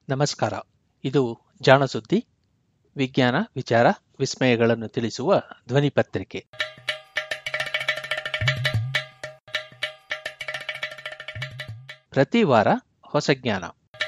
ನಮಸ್ಕಾರ ಇದು ಜಾಣ ಸುದ್ದಿ ವಿಜ್ಞಾನ ವಿಚಾರ ವಿಸ್ಮಯಗಳನ್ನು ತಿಳಿಸುವ ಧ್ವನಿ ಪತ್ರಿಕೆ ಪ್ರತಿ ವಾರ ಹೊಸ ಜ್ಞಾನ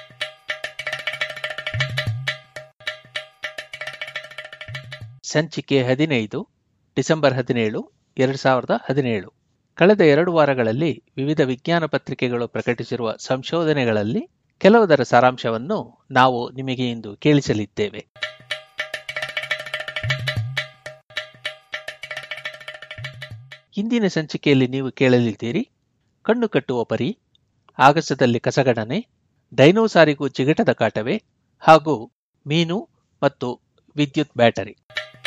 ಸಂಚಿಕೆ ಹದಿನೈದು ಡಿಸೆಂಬರ್ ಹದಿನೇಳು ಎರಡು ಸಾವಿರದ ಹದಿನೇಳು ಕಳೆದ ಎರಡು ವಾರಗಳಲ್ಲಿ ವಿವಿಧ ವಿಜ್ಞಾನ ಪತ್ರಿಕೆಗಳು ಪ್ರಕಟಿಸಿರುವ ಸಂಶೋಧನೆಗಳಲ್ಲಿ ಕೆಲವುದರ ಸಾರಾಂಶವನ್ನು ನಾವು ನಿಮಗೆ ಇಂದು ಕೇಳಿಸಲಿದ್ದೇವೆ ಇಂದಿನ ಸಂಚಿಕೆಯಲ್ಲಿ ನೀವು ಕೇಳಲಿದ್ದೀರಿ ಕಣ್ಣು ಕಟ್ಟುವ ಪರಿ ಆಗಸದಲ್ಲಿ ಕಸಗಣನೆ ಡೈನೋಸಾರಿಗೂ ಚಿಗಟದ ಕಾಟವೇ ಹಾಗೂ ಮೀನು ಮತ್ತು ವಿದ್ಯುತ್ ಬ್ಯಾಟರಿ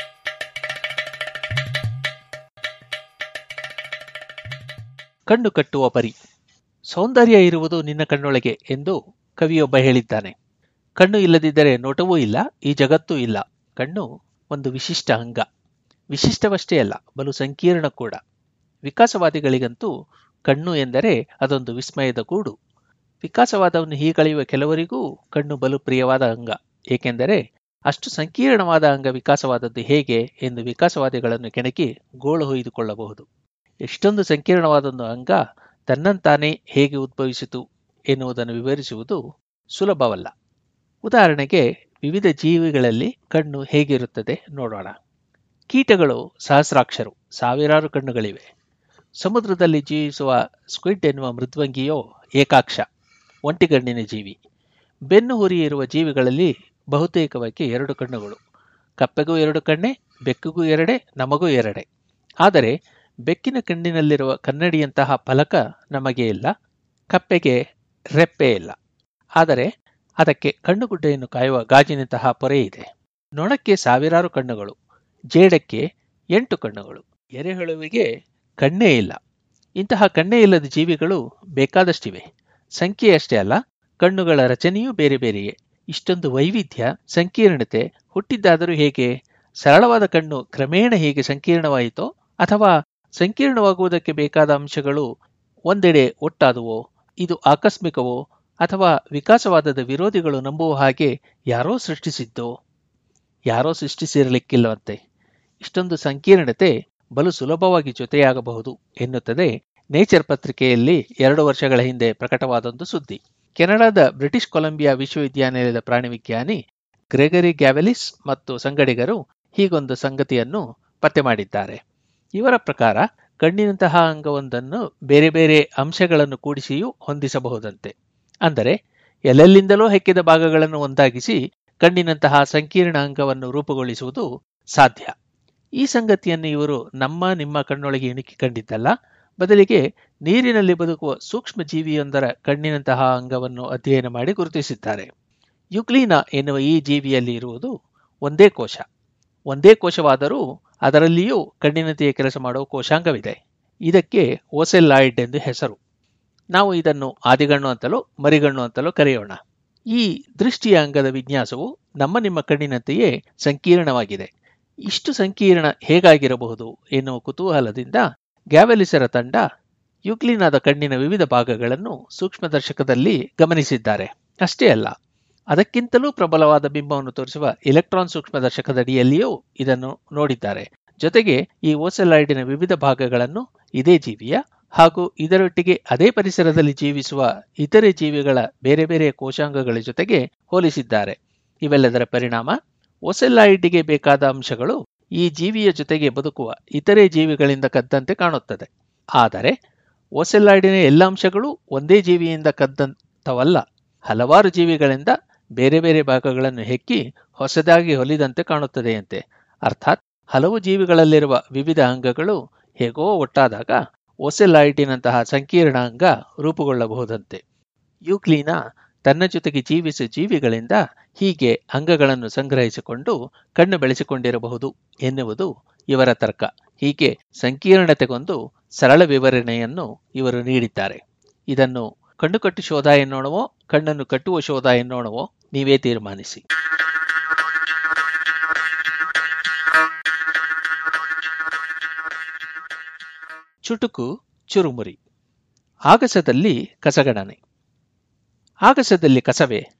ಕಣ್ಣು ಕಟ್ಟುವ ಪರಿ ಸೌಂದರ್ಯ ಇರುವುದು ನಿನ್ನ ಕಣ್ಣೊಳಗೆ ಎಂದು ಕವಿಯೊಬ್ಬ ಹೇಳಿದ್ದಾನೆ ಕಣ್ಣು ಇಲ್ಲದಿದ್ದರೆ ನೋಟವೂ ಇಲ್ಲ ಈ ಜಗತ್ತೂ ಇಲ್ಲ ಕಣ್ಣು ಒಂದು ವಿಶಿಷ್ಟ ಅಂಗ ವಿಶಿಷ್ಟವಷ್ಟೇ ಅಲ್ಲ ಬಲು ಸಂಕೀರ್ಣ ಕೂಡ ವಿಕಾಸವಾದಿಗಳಿಗಂತೂ ಕಣ್ಣು ಎಂದರೆ ಅದೊಂದು ವಿಸ್ಮಯದ ಗೂಡು ವಿಕಾಸವಾದವನ್ನು ಹೀಗಳೆಯುವ ಕೆಲವರಿಗೂ ಕಣ್ಣು ಬಲು ಪ್ರಿಯವಾದ ಅಂಗ ಏಕೆಂದರೆ ಅಷ್ಟು ಸಂಕೀರ್ಣವಾದ ಅಂಗ ವಿಕಾಸವಾದದ್ದು ಹೇಗೆ ಎಂದು ವಿಕಾಸವಾದಿಗಳನ್ನು ಕೆಣಕಿ ಗೋಳು ಹೊಯ್ದುಕೊಳ್ಳಬಹುದು ಎಷ್ಟೊಂದು ಸಂಕೀರ್ಣವಾದೊಂದು ಅಂಗ ತನ್ನಂತಾನೇ ಹೇಗೆ ಉದ್ಭವಿಸಿತು ಎನ್ನುವುದನ್ನು ವಿವರಿಸುವುದು ಸುಲಭವಲ್ಲ ಉದಾಹರಣೆಗೆ ವಿವಿಧ ಜೀವಿಗಳಲ್ಲಿ ಕಣ್ಣು ಹೇಗಿರುತ್ತದೆ ನೋಡೋಣ ಕೀಟಗಳು ಸಹಸ್ರಾಕ್ಷರು ಸಾವಿರಾರು ಕಣ್ಣುಗಳಿವೆ ಸಮುದ್ರದಲ್ಲಿ ಜೀವಿಸುವ ಸ್ಕ್ವಿಡ್ ಎನ್ನುವ ಮೃದ್ವಂಗಿಯೋ ಏಕಾಕ್ಷ ಒಂಟಿಗಣ್ಣಿನ ಜೀವಿ ಬೆನ್ನು ಹುರಿ ಇರುವ ಜೀವಿಗಳಲ್ಲಿ ಬಹುತೇಕವಾಗಿ ಎರಡು ಕಣ್ಣುಗಳು ಕಪ್ಪೆಗೂ ಎರಡು ಕಣ್ಣೆ ಬೆಕ್ಕಿಗೂ ಎರಡೆ ನಮಗೂ ಎರಡೆ ಆದರೆ ಬೆಕ್ಕಿನ ಕಣ್ಣಿನಲ್ಲಿರುವ ಕನ್ನಡಿಯಂತಹ ಫಲಕ ನಮಗೆ ಇಲ್ಲ ಕಪ್ಪೆಗೆ ರೆಪ್ಪೆ ಇಲ್ಲ ಆದರೆ ಅದಕ್ಕೆ ಕಣ್ಣುಗುಡ್ಡೆಯನ್ನು ಕಾಯುವ ಗಾಜಿನಂತಹ ಪೊರೆ ಇದೆ ನೊಣಕ್ಕೆ ಸಾವಿರಾರು ಕಣ್ಣುಗಳು ಜೇಡಕ್ಕೆ ಎಂಟು ಕಣ್ಣುಗಳು ಎರೆಹುಳುವಿಗೆ ಕಣ್ಣೇ ಇಲ್ಲ ಇಂತಹ ಕಣ್ಣೇ ಇಲ್ಲದ ಜೀವಿಗಳು ಬೇಕಾದಷ್ಟಿವೆ ಸಂಖ್ಯೆಯಷ್ಟೇ ಅಲ್ಲ ಕಣ್ಣುಗಳ ರಚನೆಯೂ ಬೇರೆ ಬೇರೆಯೇ ಇಷ್ಟೊಂದು ವೈವಿಧ್ಯ ಸಂಕೀರ್ಣತೆ ಹುಟ್ಟಿದ್ದಾದರೂ ಹೇಗೆ ಸರಳವಾದ ಕಣ್ಣು ಕ್ರಮೇಣ ಹೇಗೆ ಸಂಕೀರ್ಣವಾಯಿತೋ ಅಥವಾ ಸಂಕೀರ್ಣವಾಗುವುದಕ್ಕೆ ಬೇಕಾದ ಅಂಶಗಳು ಒಂದೆಡೆ ಒಟ್ಟಾದುವೋ ಇದು ಆಕಸ್ಮಿಕವೋ ಅಥವಾ ವಿಕಾಸವಾದದ ವಿರೋಧಿಗಳು ನಂಬುವ ಹಾಗೆ ಯಾರೋ ಸೃಷ್ಟಿಸಿದ್ದೋ ಯಾರೋ ಸೃಷ್ಟಿಸಿರಲಿಕ್ಕಿಲ್ಲವಂತೆ ಇಷ್ಟೊಂದು ಸಂಕೀರ್ಣತೆ ಬಲು ಸುಲಭವಾಗಿ ಜೊತೆಯಾಗಬಹುದು ಎನ್ನುತ್ತದೆ ನೇಚರ್ ಪತ್ರಿಕೆಯಲ್ಲಿ ಎರಡು ವರ್ಷಗಳ ಹಿಂದೆ ಪ್ರಕಟವಾದೊಂದು ಸುದ್ದಿ ಕೆನಡಾದ ಬ್ರಿಟಿಷ್ ಕೊಲಂಬಿಯಾ ವಿಶ್ವವಿದ್ಯಾನಿಲಯದ ಪ್ರಾಣಿವಿಜ್ಞಾನಿ ಗ್ರೆಗರಿ ಗ್ಯಾವೆಲಿಸ್ ಮತ್ತು ಸಂಗಡಿಗರು ಹೀಗೊಂದು ಸಂಗತಿಯನ್ನು ಪತ್ತೆ ಮಾಡಿದ್ದಾರೆ ಇವರ ಪ್ರಕಾರ ಕಣ್ಣಿನಂತಹ ಅಂಗವೊಂದನ್ನು ಬೇರೆ ಬೇರೆ ಅಂಶಗಳನ್ನು ಕೂಡಿಸಿಯೂ ಹೊಂದಿಸಬಹುದಂತೆ ಅಂದರೆ ಎಲ್ಲೆಲ್ಲಿಂದಲೋ ಹೆಕ್ಕಿದ ಭಾಗಗಳನ್ನು ಒಂದಾಗಿಸಿ ಕಣ್ಣಿನಂತಹ ಸಂಕೀರ್ಣ ಅಂಗವನ್ನು ರೂಪುಗೊಳಿಸುವುದು ಸಾಧ್ಯ ಈ ಸಂಗತಿಯನ್ನು ಇವರು ನಮ್ಮ ನಿಮ್ಮ ಕಣ್ಣೊಳಗೆ ಇಣುಕಿ ಕಂಡಿದ್ದಲ್ಲ ಬದಲಿಗೆ ನೀರಿನಲ್ಲಿ ಬದುಕುವ ಸೂಕ್ಷ್ಮ ಜೀವಿಯೊಂದರ ಕಣ್ಣಿನಂತಹ ಅಂಗವನ್ನು ಅಧ್ಯಯನ ಮಾಡಿ ಗುರುತಿಸಿದ್ದಾರೆ ಯುಕ್ಲೀನಾ ಎನ್ನುವ ಈ ಜೀವಿಯಲ್ಲಿ ಇರುವುದು ಒಂದೇ ಕೋಶ ಒಂದೇ ಕೋಶವಾದರೂ ಅದರಲ್ಲಿಯೂ ಕಣ್ಣಿನಂತೆಯೇ ಕೆಲಸ ಮಾಡುವ ಕೋಶಾಂಗವಿದೆ ಇದಕ್ಕೆ ಓಸೆಲ್ಲಾಯ್ಡ್ ಎಂದು ಹೆಸರು ನಾವು ಇದನ್ನು ಆದಿಗಣ್ಣು ಅಂತಲೂ ಮರಿಗಣ್ಣು ಅಂತಲೂ ಕರೆಯೋಣ ಈ ದೃಷ್ಟಿಯ ಅಂಗದ ವಿನ್ಯಾಸವು ನಮ್ಮ ನಿಮ್ಮ ಕಣ್ಣಿನಂತೆಯೇ ಸಂಕೀರ್ಣವಾಗಿದೆ ಇಷ್ಟು ಸಂಕೀರ್ಣ ಹೇಗಾಗಿರಬಹುದು ಎನ್ನುವ ಕುತೂಹಲದಿಂದ ಗ್ಯಾವೆಲಿಸರ ತಂಡ ಯುಕ್ಲಿನಾದ ಕಣ್ಣಿನ ವಿವಿಧ ಭಾಗಗಳನ್ನು ಸೂಕ್ಷ್ಮದರ್ಶಕದಲ್ಲಿ ಗಮನಿಸಿದ್ದಾರೆ ಅಷ್ಟೇ ಅಲ್ಲ ಅದಕ್ಕಿಂತಲೂ ಪ್ರಬಲವಾದ ಬಿಂಬವನ್ನು ತೋರಿಸುವ ಇಲೆಕ್ಟ್ರಾನ್ ಸೂಕ್ಷ್ಮದರ್ಶಕದಡಿಯಲ್ಲಿಯೂ ಇದನ್ನು ನೋಡಿದ್ದಾರೆ ಜೊತೆಗೆ ಈ ಓಸೆಲಾಯ್ಡಿನ ವಿವಿಧ ಭಾಗಗಳನ್ನು ಇದೇ ಜೀವಿಯ ಹಾಗೂ ಇದರೊಟ್ಟಿಗೆ ಅದೇ ಪರಿಸರದಲ್ಲಿ ಜೀವಿಸುವ ಇತರೆ ಜೀವಿಗಳ ಬೇರೆ ಬೇರೆ ಕೋಶಾಂಗಗಳ ಜೊತೆಗೆ ಹೋಲಿಸಿದ್ದಾರೆ ಇವೆಲ್ಲದರ ಪರಿಣಾಮ ಓಸೆಲಾಯ್ಡಿಗೆ ಬೇಕಾದ ಅಂಶಗಳು ಈ ಜೀವಿಯ ಜೊತೆಗೆ ಬದುಕುವ ಇತರೆ ಜೀವಿಗಳಿಂದ ಕದ್ದಂತೆ ಕಾಣುತ್ತದೆ ಆದರೆ ಓಸೆಲಾಯ್ಡಿನ ಎಲ್ಲ ಅಂಶಗಳು ಒಂದೇ ಜೀವಿಯಿಂದ ಕದ್ದಂಥವಲ್ಲ ಹಲವಾರು ಜೀವಿಗಳಿಂದ ಬೇರೆ ಬೇರೆ ಭಾಗಗಳನ್ನು ಹೆಕ್ಕಿ ಹೊಸದಾಗಿ ಹೊಲಿದಂತೆ ಕಾಣುತ್ತದೆಯಂತೆ ಅರ್ಥಾತ್ ಹಲವು ಜೀವಿಗಳಲ್ಲಿರುವ ವಿವಿಧ ಅಂಗಗಳು ಹೇಗೋ ಒಟ್ಟಾದಾಗ ಓಸೆಲಾಯ್ಡಿನಂತಹ ಸಂಕೀರ್ಣ ಅಂಗ ರೂಪುಗೊಳ್ಳಬಹುದಂತೆ ಯೂಕ್ಲೀನಾ ತನ್ನ ಜೊತೆಗೆ ಜೀವಿಸುವ ಜೀವಿಗಳಿಂದ ಹೀಗೆ ಅಂಗಗಳನ್ನು ಸಂಗ್ರಹಿಸಿಕೊಂಡು ಕಣ್ಣು ಬೆಳೆಸಿಕೊಂಡಿರಬಹುದು ಎನ್ನುವುದು ಇವರ ತರ್ಕ ಹೀಗೆ ಸಂಕೀರ್ಣತೆಗೊಂದು ಸರಳ ವಿವರಣೆಯನ್ನು ಇವರು ನೀಡಿದ್ದಾರೆ ಇದನ್ನು ಕಣ್ಣು ಕಟ್ಟು ಶೋಧ ಎನ್ನೋಣವೋ ಕಣ್ಣನ್ನು ಕಟ್ಟುವ ಶೋಧ ಎನ್ನೋಣವೋ ನೀವೇ ತೀರ್ಮಾನಿಸಿ ಚುಟುಕು ಚುರುಮುರಿ ಆಗಸದಲ್ಲಿ ಕಸಗಣನೆ ಆಗಸದಲ್ಲಿ ಕಸವೇ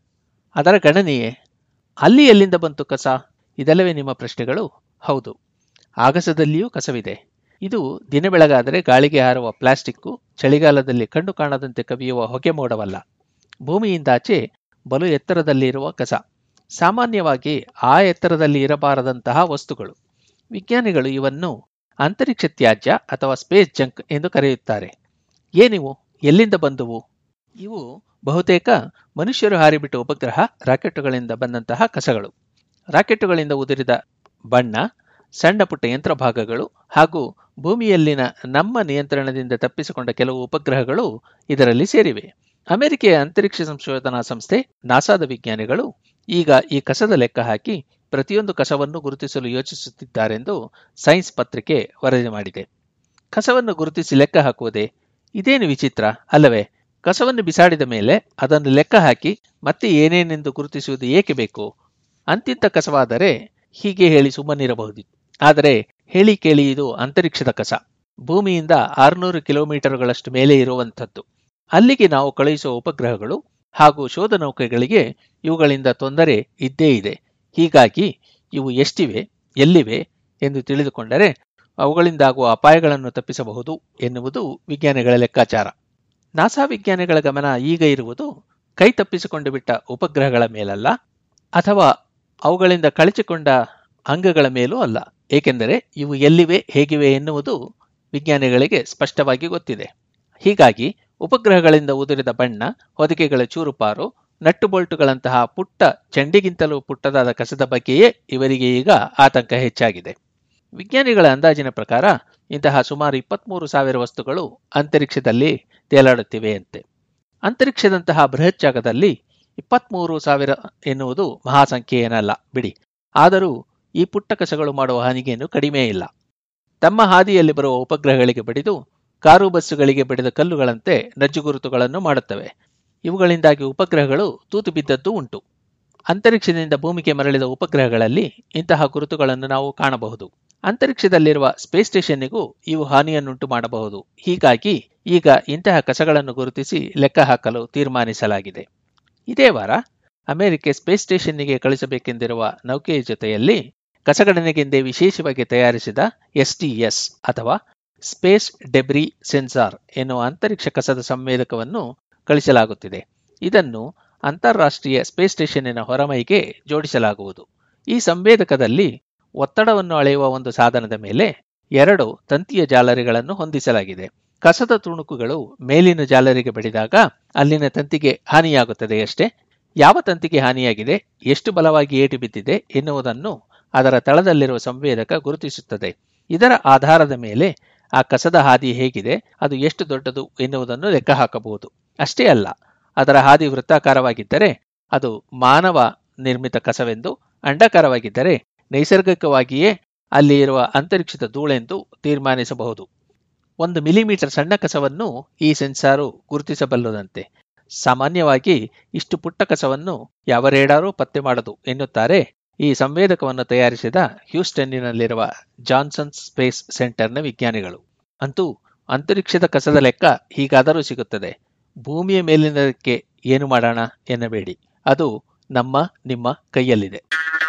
ಅದರ ಗಣನೆಯೇ ಅಲ್ಲಿ ಎಲ್ಲಿಂದ ಬಂತು ಕಸ ಇದೆಲ್ಲವೇ ನಿಮ್ಮ ಪ್ರಶ್ನೆಗಳು ಹೌದು ಆಗಸದಲ್ಲಿಯೂ ಕಸವಿದೆ ಇದು ದಿನ ಬೆಳಗಾದರೆ ಗಾಳಿಗೆ ಹಾರುವ ಪ್ಲಾಸ್ಟಿಕ್ಕು ಚಳಿಗಾಲದಲ್ಲಿ ಕಣ್ಣು ಕಾಣದಂತೆ ಕವಿಯುವ ಹೊಗೆ ಮೋಡವಲ್ಲ ಭೂಮಿಯಿಂದಾಚೆ ಬಲು ಎತ್ತರದಲ್ಲಿರುವ ಕಸ ಸಾಮಾನ್ಯವಾಗಿ ಆ ಎತ್ತರದಲ್ಲಿ ಇರಬಾರದಂತಹ ವಸ್ತುಗಳು ವಿಜ್ಞಾನಿಗಳು ಇವನ್ನು ಅಂತರಿಕ್ಷ ತ್ಯಾಜ್ಯ ಅಥವಾ ಸ್ಪೇಸ್ ಜಂಕ್ ಎಂದು ಕರೆಯುತ್ತಾರೆ ಏನಿವು ಎಲ್ಲಿಂದ ಬಂದುವು ಇವು ಬಹುತೇಕ ಮನುಷ್ಯರು ಹಾರಿಬಿಟ್ಟ ಉಪಗ್ರಹ ರಾಕೆಟ್ಟುಗಳಿಂದ ಬಂದಂತಹ ಕಸಗಳು ರಾಕೆಟ್ಟುಗಳಿಂದ ಉದುರಿದ ಬಣ್ಣ ಸಣ್ಣ ಪುಟ್ಟ ಯಂತ್ರ ಭಾಗಗಳು ಹಾಗೂ ಭೂಮಿಯಲ್ಲಿನ ನಮ್ಮ ನಿಯಂತ್ರಣದಿಂದ ತಪ್ಪಿಸಿಕೊಂಡ ಕೆಲವು ಉಪಗ್ರಹಗಳು ಇದರಲ್ಲಿ ಸೇರಿವೆ ಅಮೆರಿಕೆಯ ಅಂತರಿಕ್ಷ ಸಂಶೋಧನಾ ಸಂಸ್ಥೆ ನಾಸಾದ ವಿಜ್ಞಾನಿಗಳು ಈಗ ಈ ಕಸದ ಲೆಕ್ಕ ಹಾಕಿ ಪ್ರತಿಯೊಂದು ಕಸವನ್ನು ಗುರುತಿಸಲು ಯೋಚಿಸುತ್ತಿದ್ದಾರೆಂದು ಸೈನ್ಸ್ ಪತ್ರಿಕೆ ವರದಿ ಮಾಡಿದೆ ಕಸವನ್ನು ಗುರುತಿಸಿ ಲೆಕ್ಕ ಹಾಕುವುದೇ ಇದೇನು ವಿಚಿತ್ರ ಅಲ್ಲವೇ ಕಸವನ್ನು ಬಿಸಾಡಿದ ಮೇಲೆ ಅದನ್ನು ಲೆಕ್ಕ ಹಾಕಿ ಮತ್ತೆ ಏನೇನೆಂದು ಗುರುತಿಸುವುದು ಏಕೆ ಬೇಕು ಅಂತಿಂತ ಕಸವಾದರೆ ಹೀಗೆ ಹೇಳಿ ಸುಮ್ಮನಿರಬಹುದಿತ್ತು ಆದರೆ ಹೇಳಿ ಕೇಳಿ ಇದು ಅಂತರಿಕ್ಷದ ಕಸ ಭೂಮಿಯಿಂದ ಆರುನೂರು ಕಿಲೋಮೀಟರ್ಗಳಷ್ಟು ಮೇಲೆ ಇರುವಂಥದ್ದು ಅಲ್ಲಿಗೆ ನಾವು ಕಳುಹಿಸುವ ಉಪಗ್ರಹಗಳು ಹಾಗೂ ಶೋಧ ನೌಕೆಗಳಿಗೆ ಇವುಗಳಿಂದ ತೊಂದರೆ ಇದ್ದೇ ಇದೆ ಹೀಗಾಗಿ ಇವು ಎಷ್ಟಿವೆ ಎಲ್ಲಿವೆ ಎಂದು ತಿಳಿದುಕೊಂಡರೆ ಅವುಗಳಿಂದಾಗುವ ಅಪಾಯಗಳನ್ನು ತಪ್ಪಿಸಬಹುದು ಎನ್ನುವುದು ವಿಜ್ಞಾನಿಗಳ ಲೆಕ್ಕಾಚಾರ ನಾಸಾ ವಿಜ್ಞಾನಿಗಳ ಗಮನ ಈಗ ಇರುವುದು ಕೈ ತಪ್ಪಿಸಿಕೊಂಡು ಬಿಟ್ಟ ಉಪಗ್ರಹಗಳ ಮೇಲಲ್ಲ ಅಥವಾ ಅವುಗಳಿಂದ ಕಳಚಿಕೊಂಡ ಅಂಗಗಳ ಮೇಲೂ ಅಲ್ಲ ಏಕೆಂದರೆ ಇವು ಎಲ್ಲಿವೆ ಹೇಗಿವೆ ಎನ್ನುವುದು ವಿಜ್ಞಾನಿಗಳಿಗೆ ಸ್ಪಷ್ಟವಾಗಿ ಗೊತ್ತಿದೆ ಹೀಗಾಗಿ ಉಪಗ್ರಹಗಳಿಂದ ಉದುರಿದ ಬಣ್ಣ ಹೊದಿಕೆಗಳ ಚೂರುಪಾರು ನಟ್ಟು ಬೋಲ್ಟುಗಳಂತಹ ಪುಟ್ಟ ಚಂಡಿಗಿಂತಲೂ ಪುಟ್ಟದಾದ ಕಸದ ಬಗ್ಗೆಯೇ ಇವರಿಗೆ ಈಗ ಆತಂಕ ಹೆಚ್ಚಾಗಿದೆ ವಿಜ್ಞಾನಿಗಳ ಅಂದಾಜಿನ ಪ್ರಕಾರ ಇಂತಹ ಸುಮಾರು ಇಪ್ಪತ್ಮೂರು ಸಾವಿರ ವಸ್ತುಗಳು ಅಂತರಿಕ್ಷದಲ್ಲಿ ತೇಲಾಡುತ್ತಿವೆ ಅಂತೆ ಅಂತರಿಕ್ಷದಂತಹ ಬೃಹತ್ ಜಾಗದಲ್ಲಿ ಇಪ್ಪತ್ಮೂರು ಸಾವಿರ ಎನ್ನುವುದು ಮಹಾಸಂಖ್ಯೆ ಏನಲ್ಲ ಬಿಡಿ ಆದರೂ ಈ ಪುಟ್ಟ ಕಸಗಳು ಮಾಡುವ ಹಾನಿಗೇನು ಕಡಿಮೆ ಇಲ್ಲ ತಮ್ಮ ಹಾದಿಯಲ್ಲಿ ಬರುವ ಉಪಗ್ರಹಗಳಿಗೆ ಬಡಿದು ಕಾರು ಬಸ್ಸುಗಳಿಗೆ ಬಡಿದ ಕಲ್ಲುಗಳಂತೆ ನಜ್ಜುಗುರುತುಗಳನ್ನು ಮಾಡುತ್ತವೆ ಇವುಗಳಿಂದಾಗಿ ಉಪಗ್ರಹಗಳು ತೂತು ಬಿದ್ದದ್ದು ಉಂಟು ಅಂತರಿಕ್ಷದಿಂದ ಭೂಮಿಗೆ ಮರಳಿದ ಉಪಗ್ರಹಗಳಲ್ಲಿ ಇಂತಹ ಗುರುತುಗಳನ್ನು ನಾವು ಕಾಣಬಹುದು ಅಂತರಿಕ್ಷದಲ್ಲಿರುವ ಸ್ಪೇಸ್ ಸ್ಟೇಷನ್ನಿಗೂ ಇವು ಹಾನಿಯನ್ನುಂಟು ಮಾಡಬಹುದು ಹೀಗಾಗಿ ಈಗ ಇಂತಹ ಕಸಗಳನ್ನು ಗುರುತಿಸಿ ಲೆಕ್ಕ ಹಾಕಲು ತೀರ್ಮಾನಿಸಲಾಗಿದೆ ಇದೇ ವಾರ ಅಮೆರಿಕೆ ಸ್ಪೇಸ್ ಸ್ಟೇಷನ್ನಿಗೆ ಕಳಿಸಬೇಕೆಂದಿರುವ ನೌಕೆಯ ಜೊತೆಯಲ್ಲಿ ಕಸಗಣನೆಗೆಂದೇ ವಿಶೇಷವಾಗಿ ತಯಾರಿಸಿದ ಎಸ್ಟಿಎಸ್ ಅಥವಾ ಸ್ಪೇಸ್ ಡೆಬ್ರಿ ಸೆನ್ಸಾರ್ ಎನ್ನುವ ಅಂತರಿಕ್ಷ ಕಸದ ಸಂವೇದಕವನ್ನು ಕಳಿಸಲಾಗುತ್ತಿದೆ ಇದನ್ನು ಅಂತಾರಾಷ್ಟ್ರೀಯ ಸ್ಪೇಸ್ ಸ್ಟೇಷನ್ನಿನ ಹೊರಮೈಗೆ ಜೋಡಿಸಲಾಗುವುದು ಈ ಸಂವೇದಕದಲ್ಲಿ ಒತ್ತಡವನ್ನು ಅಳೆಯುವ ಒಂದು ಸಾಧನದ ಮೇಲೆ ಎರಡು ತಂತಿಯ ಜಾಲರಿಗಳನ್ನು ಹೊಂದಿಸಲಾಗಿದೆ ಕಸದ ತುಣುಕುಗಳು ಮೇಲಿನ ಜಾಲರಿಗೆ ಬಡಿದಾಗ ಅಲ್ಲಿನ ತಂತಿಗೆ ಹಾನಿಯಾಗುತ್ತದೆಯಷ್ಟೇ ಯಾವ ತಂತಿಗೆ ಹಾನಿಯಾಗಿದೆ ಎಷ್ಟು ಬಲವಾಗಿ ಏಟು ಬಿದ್ದಿದೆ ಎನ್ನುವುದನ್ನು ಅದರ ತಳದಲ್ಲಿರುವ ಸಂವೇದಕ ಗುರುತಿಸುತ್ತದೆ ಇದರ ಆಧಾರದ ಮೇಲೆ ಆ ಕಸದ ಹಾದಿ ಹೇಗಿದೆ ಅದು ಎಷ್ಟು ದೊಡ್ಡದು ಎನ್ನುವುದನ್ನು ಲೆಕ್ಕ ಹಾಕಬಹುದು ಅಷ್ಟೇ ಅಲ್ಲ ಅದರ ಹಾದಿ ವೃತ್ತಾಕಾರವಾಗಿದ್ದರೆ ಅದು ಮಾನವ ನಿರ್ಮಿತ ಕಸವೆಂದು ಅಂಡಾಕಾರವಾಗಿದ್ದರೆ ನೈಸರ್ಗಿಕವಾಗಿಯೇ ಅಲ್ಲಿ ಇರುವ ಅಂತರಿಕ್ಷದ ಧೂಳೆಂದು ತೀರ್ಮಾನಿಸಬಹುದು ಒಂದು ಮಿಲಿಮೀಟರ್ ಸಣ್ಣ ಕಸವನ್ನು ಈ ಸೆನ್ಸಾರು ಗುರುತಿಸಬಲ್ಲದಂತೆ ಸಾಮಾನ್ಯವಾಗಿ ಇಷ್ಟು ಪುಟ್ಟ ಕಸವನ್ನು ಯಾವ ರೇಡಾರೂ ಪತ್ತೆ ಮಾಡದು ಎನ್ನುತ್ತಾರೆ ಈ ಸಂವೇದಕವನ್ನು ತಯಾರಿಸಿದ ಹ್ಯೂಸ್ಟನ್ನಿನಲ್ಲಿರುವ ಜಾನ್ಸನ್ ಸ್ಪೇಸ್ ಸೆಂಟರ್ನ ವಿಜ್ಞಾನಿಗಳು ಅಂತೂ ಅಂತರಿಕ್ಷದ ಕಸದ ಲೆಕ್ಕ ಹೀಗಾದರೂ ಸಿಗುತ್ತದೆ ಭೂಮಿಯ ಮೇಲಿನದಕ್ಕೆ ಏನು ಮಾಡೋಣ ಎನ್ನಬೇಡಿ ಅದು ನಮ್ಮ ನಿಮ್ಮ ಕೈಯಲ್ಲಿದೆ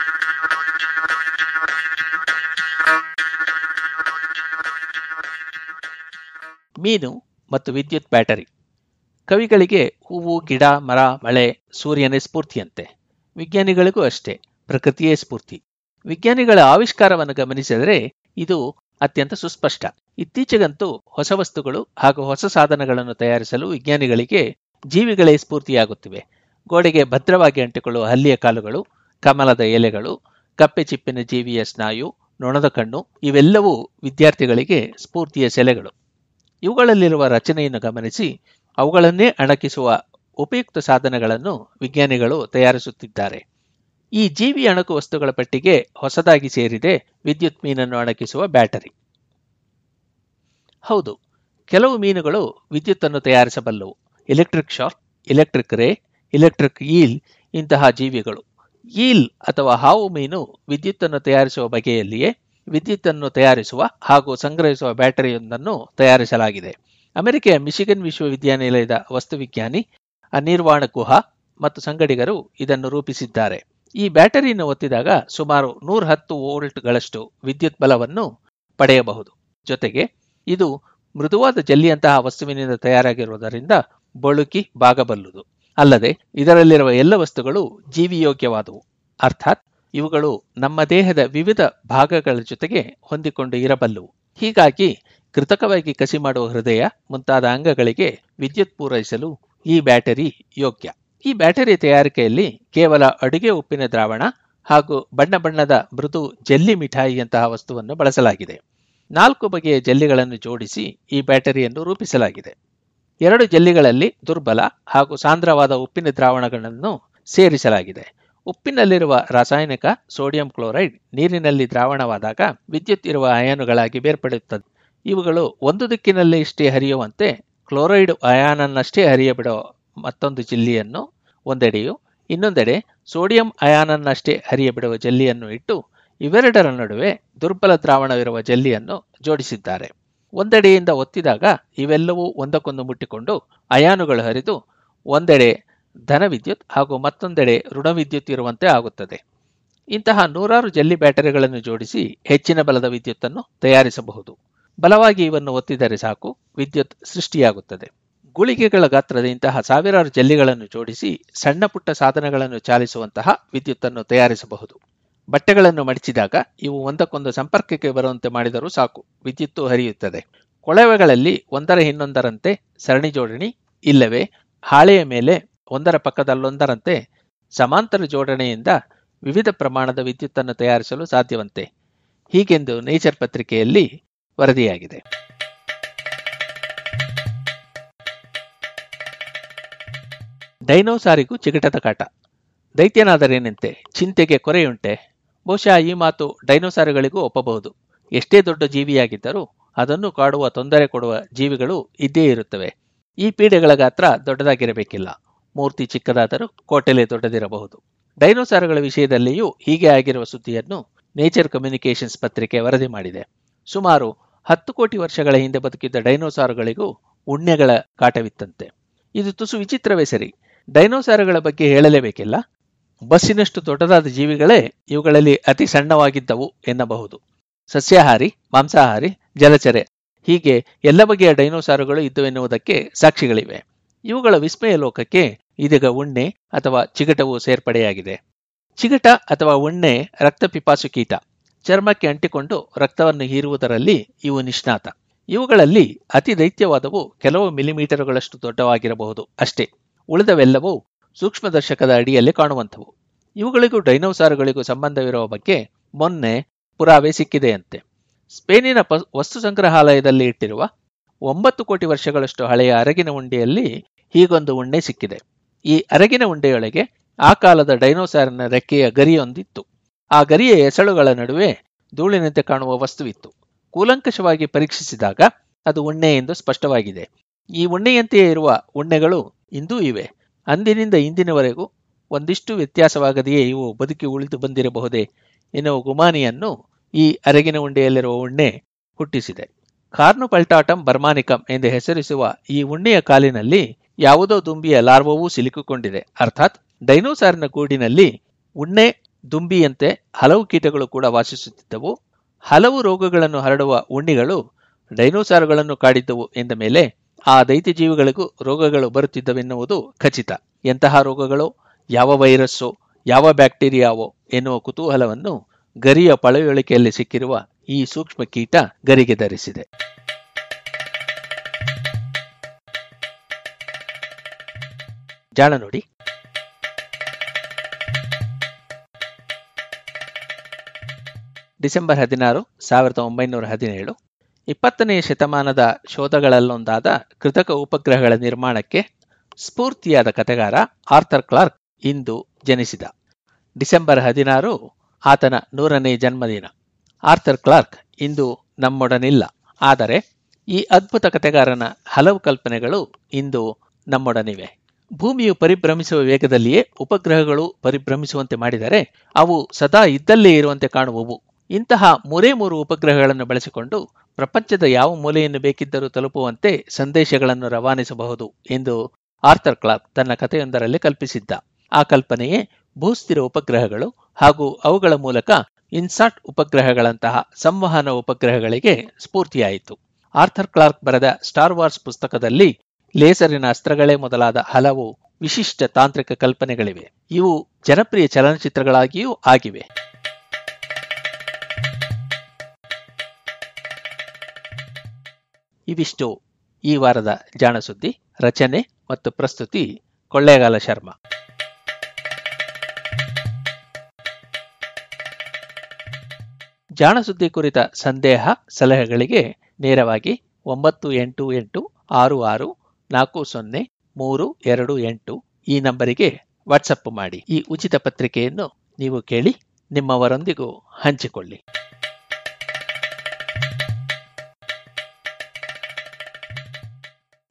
ಮೀನು ಮತ್ತು ವಿದ್ಯುತ್ ಬ್ಯಾಟರಿ ಕವಿಗಳಿಗೆ ಹೂವು ಗಿಡ ಮರ ಮಳೆ ಸೂರ್ಯನೇ ಸ್ಫೂರ್ತಿಯಂತೆ ವಿಜ್ಞಾನಿಗಳಿಗೂ ಅಷ್ಟೇ ಪ್ರಕೃತಿಯೇ ಸ್ಫೂರ್ತಿ ವಿಜ್ಞಾನಿಗಳ ಆವಿಷ್ಕಾರವನ್ನು ಗಮನಿಸಿದರೆ ಇದು ಅತ್ಯಂತ ಸುಸ್ಪಷ್ಟ ಇತ್ತೀಚೆಗಂತೂ ಹೊಸ ವಸ್ತುಗಳು ಹಾಗೂ ಹೊಸ ಸಾಧನಗಳನ್ನು ತಯಾರಿಸಲು ವಿಜ್ಞಾನಿಗಳಿಗೆ ಜೀವಿಗಳೇ ಸ್ಫೂರ್ತಿಯಾಗುತ್ತಿವೆ ಗೋಡೆಗೆ ಭದ್ರವಾಗಿ ಅಂಟಿಕೊಳ್ಳುವ ಹಲ್ಲಿಯ ಕಾಲುಗಳು ಕಮಲದ ಎಲೆಗಳು ಕಪ್ಪೆ ಚಿಪ್ಪಿನ ಜೀವಿಯ ಸ್ನಾಯು ನೊಣದ ಕಣ್ಣು ಇವೆಲ್ಲವೂ ವಿದ್ಯಾರ್ಥಿಗಳಿಗೆ ಸ್ಫೂರ್ತಿಯ ಸೆಲೆಗಳು ಇವುಗಳಲ್ಲಿರುವ ರಚನೆಯನ್ನು ಗಮನಿಸಿ ಅವುಗಳನ್ನೇ ಅಣಕಿಸುವ ಉಪಯುಕ್ತ ಸಾಧನಗಳನ್ನು ವಿಜ್ಞಾನಿಗಳು ತಯಾರಿಸುತ್ತಿದ್ದಾರೆ ಈ ಜೀವಿ ಅಣಕು ವಸ್ತುಗಳ ಪಟ್ಟಿಗೆ ಹೊಸದಾಗಿ ಸೇರಿದೆ ವಿದ್ಯುತ್ ಮೀನನ್ನು ಅಣಕಿಸುವ ಬ್ಯಾಟರಿ ಹೌದು ಕೆಲವು ಮೀನುಗಳು ವಿದ್ಯುತ್ತನ್ನು ತಯಾರಿಸಬಲ್ಲವು electric shock electric ray electric eel ಇಂತಹ ಜೀವಿಗಳು ಈಲ್ ಅಥವಾ ಹಾವು ಮೀನು ವಿದ್ಯುತ್ತನ್ನು ತಯಾರಿಸುವ ಬಗೆಯಲ್ಲಿಯೇ ವಿದ್ಯುತ್ತನ್ನು ತಯಾರಿಸುವ ಹಾಗೂ ಸಂಗ್ರಹಿಸುವ ಬ್ಯಾಟರಿಯೊಂದನ್ನು ತಯಾರಿಸಲಾಗಿದೆ ಅಮೆರಿಕೆಯ ಮಿಶಿಗನ್ ವಿಶ್ವವಿದ್ಯಾನಿಲಯದ ವಸ್ತುವಿಜ್ಞಾನಿ ಅನಿರ್ವಾಣ ಗುಹಾ ಮತ್ತು ಸಂಗಡಿಗರು ಇದನ್ನು ರೂಪಿಸಿದ್ದಾರೆ ಈ ಬ್ಯಾಟರಿಯನ್ನು ಒತ್ತಿದಾಗ ಸುಮಾರು ನೂರ ಹತ್ತು ವೋಲ್ಟ್ಗಳಷ್ಟು ವಿದ್ಯುತ್ ಬಲವನ್ನು ಪಡೆಯಬಹುದು ಜೊತೆಗೆ ಇದು ಮೃದುವಾದ ಜಲ್ಲಿಯಂತಹ ವಸ್ತುವಿನಿಂದ ತಯಾರಾಗಿರುವುದರಿಂದ ಬಳುಕಿ ಬಾಗಬಲ್ಲುದು ಅಲ್ಲದೆ ಇದರಲ್ಲಿರುವ ಎಲ್ಲ ವಸ್ತುಗಳು ಜೀವಿಯೋಗ್ಯವಾದವು ಅರ್ಥಾತ್ ಇವುಗಳು ನಮ್ಮ ದೇಹದ ವಿವಿಧ ಭಾಗಗಳ ಜೊತೆಗೆ ಹೊಂದಿಕೊಂಡು ಇರಬಲ್ಲವು ಹೀಗಾಗಿ ಕೃತಕವಾಗಿ ಕಸಿ ಮಾಡುವ ಹೃದಯ ಮುಂತಾದ ಅಂಗಗಳಿಗೆ ವಿದ್ಯುತ್ ಪೂರೈಸಲು ಈ ಬ್ಯಾಟರಿ ಯೋಗ್ಯ ಈ ಬ್ಯಾಟರಿ ತಯಾರಿಕೆಯಲ್ಲಿ ಕೇವಲ ಅಡುಗೆ ಉಪ್ಪಿನ ದ್ರಾವಣ ಹಾಗೂ ಬಣ್ಣ ಬಣ್ಣದ ಮೃದು ಜೆಲ್ಲಿ ಮಿಠಾಯಿಯಂತಹ ವಸ್ತುವನ್ನು ಬಳಸಲಾಗಿದೆ ನಾಲ್ಕು ಬಗೆಯ ಜಲ್ಲಿಗಳನ್ನು ಜೋಡಿಸಿ ಈ ಬ್ಯಾಟರಿಯನ್ನು ರೂಪಿಸಲಾಗಿದೆ ಎರಡು ಜಲ್ಲಿಗಳಲ್ಲಿ ದುರ್ಬಲ ಹಾಗೂ ಸಾಂದ್ರವಾದ ಉಪ್ಪಿನ ದ್ರಾವಣಗಳನ್ನು ಸೇರಿಸಲಾಗಿದೆ ಉಪ್ಪಿನಲ್ಲಿರುವ ರಾಸಾಯನಿಕ ಸೋಡಿಯಂ ಕ್ಲೋರೈಡ್ ನೀರಿನಲ್ಲಿ ದ್ರಾವಣವಾದಾಗ ವಿದ್ಯುತ್ ಇರುವ ಅಯಾನುಗಳಾಗಿ ಬೇರ್ಪಡುತ್ತದೆ ಇವುಗಳು ಒಂದು ದಿಕ್ಕಿನಲ್ಲಿ ಇಷ್ಟೇ ಹರಿಯುವಂತೆ ಕ್ಲೋರೈಡ್ ಅಯಾನನ್ನಷ್ಟೇ ಹರಿಯಬಿಡುವ ಮತ್ತೊಂದು ಜಲ್ಲಿಯನ್ನು ಒಂದೆಡೆಯೂ ಇನ್ನೊಂದೆಡೆ ಸೋಡಿಯಂ ಅಯಾನನ್ನಷ್ಟೇ ಹರಿಯಬಿಡುವ ಜಲ್ಲಿಯನ್ನು ಇಟ್ಟು ಇವೆರಡರ ನಡುವೆ ದುರ್ಬಲ ದ್ರಾವಣವಿರುವ ಜಲ್ಲಿಯನ್ನು ಜೋಡಿಸಿದ್ದಾರೆ ಒಂದೆಡೆಯಿಂದ ಒತ್ತಿದಾಗ ಇವೆಲ್ಲವೂ ಒಂದಕ್ಕೊಂದು ಮುಟ್ಟಿಕೊಂಡು ಅಯಾನುಗಳು ಹರಿದು ಒಂದೆಡೆ ಧನ ವಿದ್ಯುತ್ ಹಾಗೂ ಮತ್ತೊಂದೆಡೆ ಋಣ ವಿದ್ಯುತ್ ಇರುವಂತೆ ಆಗುತ್ತದೆ ಇಂತಹ ನೂರಾರು ಜಲ್ಲಿ ಬ್ಯಾಟರಿಗಳನ್ನು ಜೋಡಿಸಿ ಹೆಚ್ಚಿನ ಬಲದ ವಿದ್ಯುತ್ತನ್ನು ತಯಾರಿಸಬಹುದು ಬಲವಾಗಿ ಇವನ್ನು ಒತ್ತಿದರೆ ಸಾಕು ವಿದ್ಯುತ್ ಸೃಷ್ಟಿಯಾಗುತ್ತದೆ ಗುಳಿಗೆಗಳ ಗಾತ್ರದ ಇಂತಹ ಸಾವಿರಾರು ಜಲ್ಲಿಗಳನ್ನು ಜೋಡಿಸಿ ಸಣ್ಣ ಪುಟ್ಟ ಸಾಧನಗಳನ್ನು ಚಾಲಿಸುವಂತಹ ವಿದ್ಯುತ್ತನ್ನು ತಯಾರಿಸಬಹುದು ಬಟ್ಟೆಗಳನ್ನು ಮಡಿಚಿದಾಗ ಇವು ಒಂದಕ್ಕೊಂದು ಸಂಪರ್ಕಕ್ಕೆ ಬರುವಂತೆ ಮಾಡಿದರೂ ಸಾಕು ವಿದ್ಯುತ್ತು ಹರಿಯುತ್ತದೆ ಕೊಳವೆಗಳಲ್ಲಿ ಒಂದರ ಇನ್ನೊಂದರಂತೆ ಸರಣಿ ಜೋಡಣೆ ಇಲ್ಲವೇ ಹಾಳೆಯ ಮೇಲೆ ಒಂದರ ಪಕ್ಕದಲ್ಲೊಂದರಂತೆ ಸಮಾಂತರ ಜೋಡಣೆಯಿಂದ ವಿವಿಧ ಪ್ರಮಾಣದ ವಿದ್ಯುತ್ತನ್ನು ತಯಾರಿಸಲು ಸಾಧ್ಯವಂತೆ ಹೀಗೆಂದು ನೇಚರ್ ಪತ್ರಿಕೆಯಲ್ಲಿ ವರದಿಯಾಗಿದೆ ಡೈನೋಸಾರಿಗೂ ಚಿಗಟದ ಕಾಟ ದೈತ್ಯನಾದರೇನೆಂತೆ ಚಿಂತೆಗೆ ಕೊರೆಯುಂಟೆ ಬಹುಶಃ ಈ ಮಾತು ಡೈನೋಸಾರುಗಳಿಗೂ ಒಪ್ಪಬಹುದು ಎಷ್ಟೇ ದೊಡ್ಡ ಜೀವಿಯಾಗಿದ್ದರೂ ಅದನ್ನು ಕಾಡುವ ತೊಂದರೆ ಕೊಡುವ ಜೀವಿಗಳು ಇದ್ದೇ ಇರುತ್ತವೆ ಈ ಪೀಡೆಗಳ ಗಾತ್ರ ದೊಡ್ಡದಾಗಿರಬೇಕಿಲ್ಲ ಮೂರ್ತಿ ಚಿಕ್ಕದಾದರೂ ಕೋಟೆಲೆ ದೊಡ್ಡದಿರಬಹುದು ಡೈನೋಸಾರುಗಳ ವಿಷಯದಲ್ಲಿಯೂ ಹೀಗೆ ಆಗಿರುವ ಸುದ್ದಿಯನ್ನು ನೇಚರ್ ಕಮ್ಯುನಿಕೇಷನ್ಸ್ ಪತ್ರಿಕೆ ವರದಿ ಮಾಡಿದೆ ಸುಮಾರು ಹತ್ತು ಕೋಟಿ ವರ್ಷಗಳ ಹಿಂದೆ ಬದುಕಿದ್ದ ಡೈನೋಸಾರುಗಳಿಗೂ ಉಣ್ಣೆಗಳ ಕಾಟವಿತ್ತಂತೆ ಇದು ತುಸು ವಿಚಿತ್ರವೇ ಸರಿ ಡೈನೋಸಾರುಗಳ ಬಗ್ಗೆ ಹೇಳಲೇಬೇಕಿಲ್ಲ ಬಸ್ಸಿನಷ್ಟು ದೊಡ್ಡದಾದ ಜೀವಿಗಳೇ ಇವುಗಳಲ್ಲಿ ಅತಿ ಸಣ್ಣವಾಗಿದ್ದವು ಎನ್ನಬಹುದು ಸಸ್ಯಾಹಾರಿ ಮಾಂಸಾಹಾರಿ ಜಲಚರೆ ಹೀಗೆ ಎಲ್ಲ ಬಗೆಯ ಡೈನೋಸಾರುಗಳು ಇದ್ದವೆನ್ನುವುದಕ್ಕೆ ಸಾಕ್ಷಿಗಳಿವೆ ಇವುಗಳ ವಿಸ್ಮಯ ಲೋಕಕ್ಕೆ ಇದೀಗ ಉಣ್ಣೆ ಅಥವಾ ಚಿಗಟವು ಸೇರ್ಪಡೆಯಾಗಿದೆ ಚಿಗಟ ಅಥವಾ ಉಣ್ಣೆ ರಕ್ತ ಪಿಪಾಸು ಕೀಟ ಚರ್ಮಕ್ಕೆ ಅಂಟಿಕೊಂಡು ರಕ್ತವನ್ನು ಹೀರುವುದರಲ್ಲಿ ಇವು ನಿಷ್ಣಾತ ಇವುಗಳಲ್ಲಿ ಅತಿ ದೈತ್ಯವಾದವು ಕೆಲವು ಮಿಲಿಮೀಟರುಗಳಷ್ಟು ದೊಡ್ಡವಾಗಿರಬಹುದು ಅಷ್ಟೇ ಉಳಿದವೆಲ್ಲವೂ ಸೂಕ್ಷ್ಮದರ್ಶಕದ ಅಡಿಯಲ್ಲಿ ಕಾಣುವಂಥವು ಇವುಗಳಿಗೂ ಡೈನೋಸಾರುಗಳಿಗೂ ಸಂಬಂಧವಿರುವ ಬಗ್ಗೆ ಮೊನ್ನೆ ಪುರಾವೆ ಸಿಕ್ಕಿದೆಯಂತೆ ಸ್ಪೇನಿನ ಪ ವಸ್ತು ಸಂಗ್ರಹಾಲಯದಲ್ಲಿ ಇಟ್ಟಿರುವ ಒಂಬತ್ತು ಕೋಟಿ ವರ್ಷಗಳಷ್ಟು ಹಳೆಯ ಅರಗಿನ ಉಂಡೆಯಲ್ಲಿ ಹೀಗೊಂದು ಉಣ್ಣೆ ಸಿಕ್ಕಿದೆ ಈ ಅರಗಿನ ಉಂಡೆಯೊಳಗೆ ಆ ಕಾಲದ ಡೈನೋಸಾರಿನ ರೆಕ್ಕೆಯ ಗರಿಯೊಂದಿತ್ತು ಆ ಗರಿಯ ಎಸಳುಗಳ ನಡುವೆ ಧೂಳಿನಂತೆ ಕಾಣುವ ವಸ್ತುವಿತ್ತು ಕೂಲಂಕಷವಾಗಿ ಪರೀಕ್ಷಿಸಿದಾಗ ಅದು ಉಣ್ಣೆ ಎಂದು ಸ್ಪಷ್ಟವಾಗಿದೆ ಈ ಉಣ್ಣೆಯಂತೆಯೇ ಇರುವ ಉಣ್ಣೆಗಳು ಇಂದೂ ಇವೆ ಅಂದಿನಿಂದ ಇಂದಿನವರೆಗೂ ಒಂದಿಷ್ಟು ವ್ಯತ್ಯಾಸವಾಗದೆಯೇ ಇವು ಬದುಕಿ ಉಳಿದು ಬಂದಿರಬಹುದೇ ಎನ್ನುವ ಗುಮಾನಿಯನ್ನು ಈ ಅರಗಿನ ಉಂಡೆಯಲ್ಲಿರುವ ಉಣ್ಣೆ ಹುಟ್ಟಿಸಿದೆ ಕಾರ್ನು ಪಲ್ಟಾಟಂ ಬರ್ಮಾನಿಕಂ ಎಂದು ಹೆಸರಿಸುವ ಈ ಉಣ್ಣೆಯ ಕಾಲಿನಲ್ಲಿ ಯಾವುದೋ ದುಂಬಿಯ ಲಾರ್ವವೂ ಸಿಲುಕಿಕೊಂಡಿದೆ ಅರ್ಥಾತ್ ಡೈನೋಸಾರಿನ ಗೂಡಿನಲ್ಲಿ ಉಣ್ಣೆ ದುಂಬಿಯಂತೆ ಹಲವು ಕೀಟಗಳು ಕೂಡ ವಾಸಿಸುತ್ತಿದ್ದವು ಹಲವು ರೋಗಗಳನ್ನು ಹರಡುವ ಉಣ್ಣಿಗಳು ಡೈನೋಸಾರುಗಳನ್ನು ಕಾಡಿದ್ದವು ಎಂದ ಮೇಲೆ ಆ ದೈತ್ಯ ಜೀವಿಗಳಿಗೂ ರೋಗಗಳು ಬರುತ್ತಿದ್ದವೆನ್ನುವುದು ಖಚಿತ ಎಂತಹ ರೋಗಗಳು ಯಾವ ವೈರಸ್ಸೋ ಯಾವ ಬ್ಯಾಕ್ಟೀರಿಯಾವೋ ಎನ್ನುವ ಕುತೂಹಲವನ್ನು ಗರಿಯ ಪಳೆಯೊಳಿಕೆಯಲ್ಲಿ ಸಿಕ್ಕಿರುವ ಈ ಸೂಕ್ಷ್ಮ ಕೀಟ ಗರಿಗೆ ಧರಿಸಿದೆ ಜಾಣ ನೋಡಿ ಡಿಸೆಂಬರ್ ಹದಿನಾರು ಸಾವಿರದ ಒಂಬೈನೂರ ಹದಿನೇಳು ಇಪ್ಪತ್ತನೆಯ ಶತಮಾನದ ಶೋಧಗಳಲ್ಲೊಂದಾದ ಕೃತಕ ಉಪಗ್ರಹಗಳ ನಿರ್ಮಾಣಕ್ಕೆ ಸ್ಫೂರ್ತಿಯಾದ ಕತೆಗಾರ ಆರ್ಥರ್ ಕ್ಲಾರ್ಕ್ ಇಂದು ಜನಿಸಿದ ಡಿಸೆಂಬರ್ ಹದಿನಾರು ಆತನ ನೂರನೇ ಜನ್ಮದಿನ ಆರ್ಥರ್ ಕ್ಲಾರ್ಕ್ ಇಂದು ನಮ್ಮೊಡನಿಲ್ಲ ಆದರೆ ಈ ಅದ್ಭುತ ಕತೆಗಾರನ ಹಲವು ಕಲ್ಪನೆಗಳು ಇಂದು ನಮ್ಮೊಡನಿವೆ ಭೂಮಿಯು ಪರಿಭ್ರಮಿಸುವ ವೇಗದಲ್ಲಿಯೇ ಉಪಗ್ರಹಗಳು ಪರಿಭ್ರಮಿಸುವಂತೆ ಮಾಡಿದರೆ ಅವು ಸದಾ ಇದ್ದಲ್ಲೇ ಇರುವಂತೆ ಕಾಣುವವು ಇಂತಹ ಮೂರೇ ಮೂರು ಉಪಗ್ರಹಗಳನ್ನು ಬಳಸಿಕೊಂಡು ಪ್ರಪಂಚದ ಯಾವ ಮೂಲೆಯನ್ನು ಬೇಕಿದ್ದರೂ ತಲುಪುವಂತೆ ಸಂದೇಶಗಳನ್ನು ರವಾನಿಸಬಹುದು ಎಂದು ಆರ್ಥರ್ ಕ್ಲಾರ್ಕ್ ತನ್ನ ಕಥೆಯೊಂದರಲ್ಲಿ ಕಲ್ಪಿಸಿದ್ದ ಆ ಕಲ್ಪನೆಯೇ ಭೂಸ್ಥಿರ ಉಪಗ್ರಹಗಳು ಹಾಗೂ ಅವುಗಳ ಮೂಲಕ ಇನ್ಸಾಟ್ ಉಪಗ್ರಹಗಳಂತಹ ಸಂವಹನ ಉಪಗ್ರಹಗಳಿಗೆ ಸ್ಫೂರ್ತಿಯಾಯಿತು ಆರ್ಥರ್ ಕ್ಲಾರ್ಕ್ ಬರೆದ ಸ್ಟಾರ್ ವಾರ್ಸ್ ಪುಸ್ತಕದಲ್ಲಿ ಲೇಸರಿನ ಅಸ್ತ್ರಗಳೇ ಮೊದಲಾದ ಹಲವು ವಿಶಿಷ್ಟ ತಾಂತ್ರಿಕ ಕಲ್ಪನೆಗಳಿವೆ ಇವು ಜನಪ್ರಿಯ ಚಲನಚಿತ್ರಗಳಾಗಿಯೂ ಆಗಿವೆ ಇವಿಷ್ಟು ಈ ವಾರದ ಜಾಣಸುದ್ದಿ ರಚನೆ ಮತ್ತು ಪ್ರಸ್ತುತಿ ಕೊಳ್ಳೇಗಾಲ ಶರ್ಮಾ ಜಾಣಸುದ್ದಿ ಕುರಿತ ಸಂದೇಹ ಸಲಹೆಗಳಿಗೆ ನೇರವಾಗಿ ಒಂಬತ್ತು ಎಂಟು ಎಂಟು ಆರು ಆರು ನಾಲ್ಕು ಸೊನ್ನೆ ಮೂರು ಎರಡು ಎಂಟು ಈ ನಂಬರಿಗೆ ವಾಟ್ಸಪ್ ಮಾಡಿ ಈ ಉಚಿತ ಪತ್ರಿಕೆಯನ್ನು ನೀವು ಕೇಳಿ ನಿಮ್ಮವರೊಂದಿಗೂ ಹಂಚಿಕೊಳ್ಳಿ